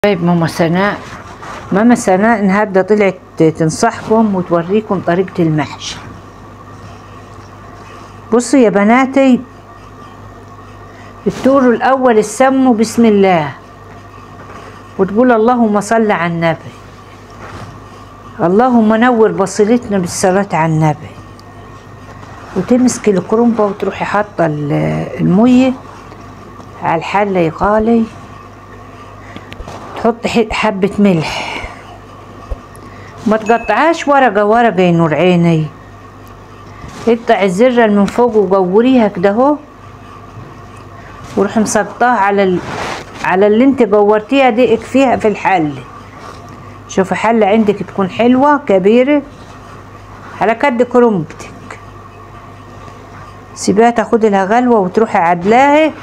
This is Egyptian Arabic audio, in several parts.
طيب ماما سناء ماما سناء النهارده طلعت تنصحكم وتوريكم طريقة المحشي بصوا يا بناتي التور الأول السموا بسم الله وتقول اللهم صل على النبي اللهم نور بصيرتنا بالصلاة على النبي وتمسك الكرنبة وتروحي حاطة ال- المية على الحلة يقالي تحط ح- حبة ملح ما تقطعهاش ورقة ورقة يا نور عيني اقطع الزرة اللي من فوق وقوريها كده اهو وروح مسقطاها على ال... على اللي انت قورتيها دي اكفيها في الحل شوفي حلة عندك تكون حلوة كبيرة على قد كرنبتك سيبيها تاخد لها غلوة وتروحي عدلاها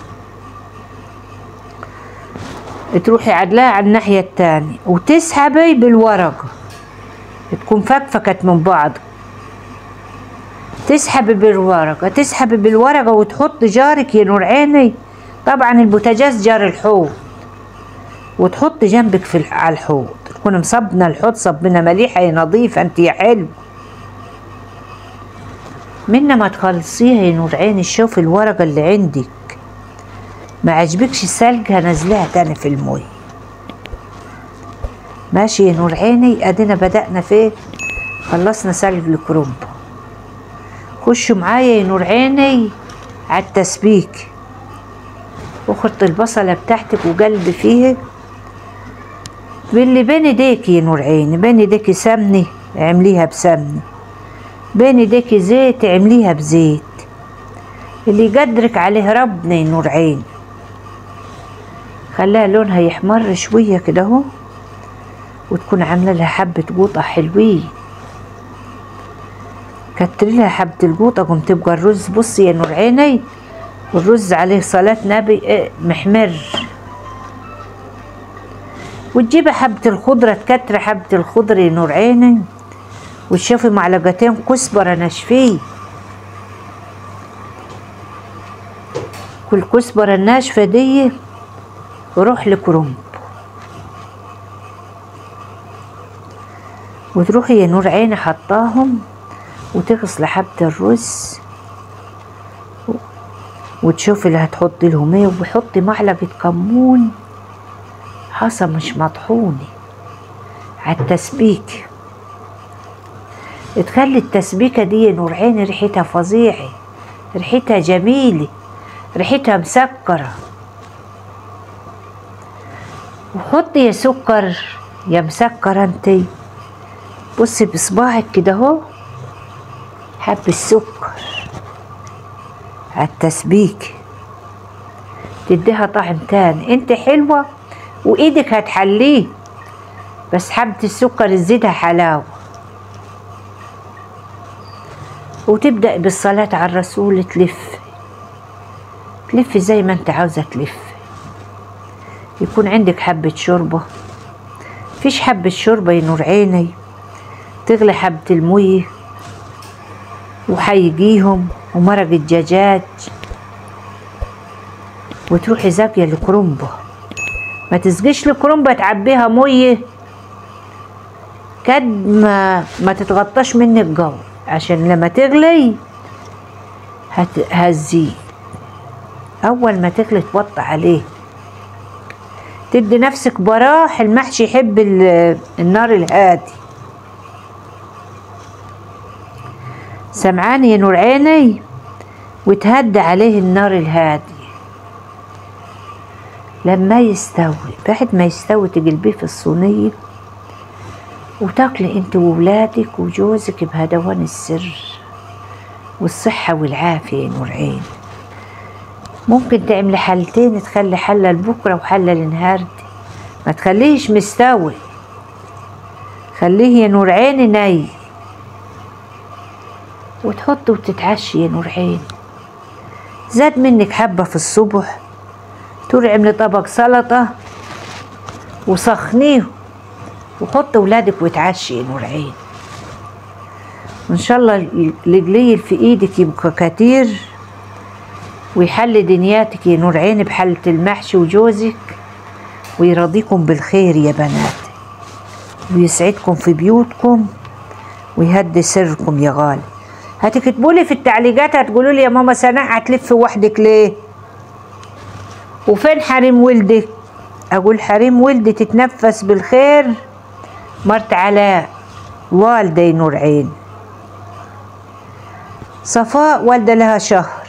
تروحي عدلاها على الناحية التانية وتسحبي بالورقة تكون فكفكت من بعض تسحبي بالورقة تسحبي بالورقة وتحط جارك يا نور عيني طبعا البوتاجاز جار الحوض وتحط جنبك في الح- على الحوض تكون مصبنا الحوض صبنا مليحة يا نظيفة انت يا حلو من ما تخلصيها يا نور عيني شوفي الورقة اللي عندك ما عجبكش سلقها نزلها تاني في المي ماشي يا نور عيني ادينا بدأنا فيه خلصنا سلق الكرنب خشوا معايا يا نور عيني على التسبيك وخرط البصلة بتاعتك وقلب فيها باللي بين ايديك يا نور عيني بين ايديك سمنة اعمليها بسمنة بين ايديك زيت اعمليها بزيت اللي يقدرك عليه ربنا يا نور عيني خليها لونها يحمر شوية كده اهو وتكون عاملة لها حبة قوطة حلوين كتري لها حبة القوطة قوم تبقى الرز بصي يا نور عيني الرز عليه صلاة نبي إيه، محمر وتجيبي حبة الخضرة تكتري حبة الخضرة يا نور عيني وتشوفي معلقتين كزبرة ناشفين كل كزبرة الناشفة دي وروح لكرنب وتروحي يا نور عيني حطاهم وتغسلي حبة الرز و- وتشوفي اللي هتحطي لهم ايه وحطي معلقة كمون حصى مش مطحونة على التسبيك تخلي التسبيكة دي يا نور عيني ريحتها فظيعة ريحتها جميلة ريحتها مسكرة وحطي يا سكر يا مسكر انتي بصي بصباعك كده اهو حب السكر على التسبيك تديها طعم تاني انت حلوة وايدك هتحليه بس حبة السكر تزيدها حلاوة وتبدأ بالصلاة على الرسول تلف تلف زي ما انت عاوزة تلف يكون عندك حبة شوربة فيش حبة شوربة يا نور عيني تغلي حبة المية وحيجيهم ومرق الدجاج وتروحي زاكية الكرنبة ما تسقيش الكرنبة تعبيها مية كد ما ما تتغطاش منك جو عشان لما تغلي هت- هتزيد اول ما تغلي توطي عليه تدي نفسك براح المحشي يحب ال- النار الهادي سمعاني يا نور عيني وتهدى عليه النار الهادي لما يستوي بعد ما يستوي تقلبيه في الصينية وتاكلي انت وولادك وجوزك بهدوان السر والصحة والعافية يا نور عين ممكن تعملي حلتين تخلي حلة لبكرة وحلة لنهاردي ما تخليهش مستوي خليه يا نور عيني ني وتحطي وتتعشي يا نور عين زاد منك حبة في الصبح تروحي اعملي طبق سلطة وسخنيه وحطي ولادك وتعشي يا نور عين وان شاء الله القليل في ايدك يبقى كتير ويحل دنياتك يا نور عيني بحلة المحشي وجوزك ويرضيكم بالخير يا بنات ويسعدكم في بيوتكم ويهدي سركم يا غالي هتكتبوا لي في التعليقات هتقولوا لي يا ماما سناء هتلف وحدك ليه وفين حريم ولدك اقول حريم ولدي تتنفس بالخير مرت على والدي نور عين صفاء والدة لها شهر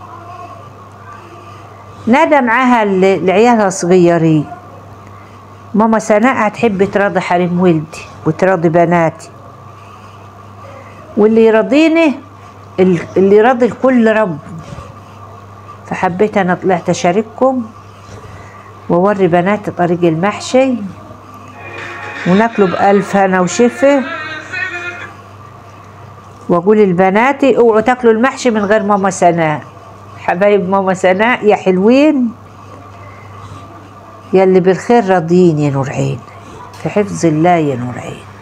نادى معاها ال- العيالها صغيرين ماما سناء هتحب تراضي حريم ولدي وتراضي بناتي واللي يرضيني ال- اللي يرضي الكل رب فحبيت انا طلعت اشارككم واوري بناتي طريق المحشي وناكله بألف هنا وشفا واقول لبناتي اوعوا تاكلوا المحشي من غير ماما سناء حبايب ماما سناء يا حلوين يا اللي بالخير راضيين يا نور عين في حفظ الله يا نور عين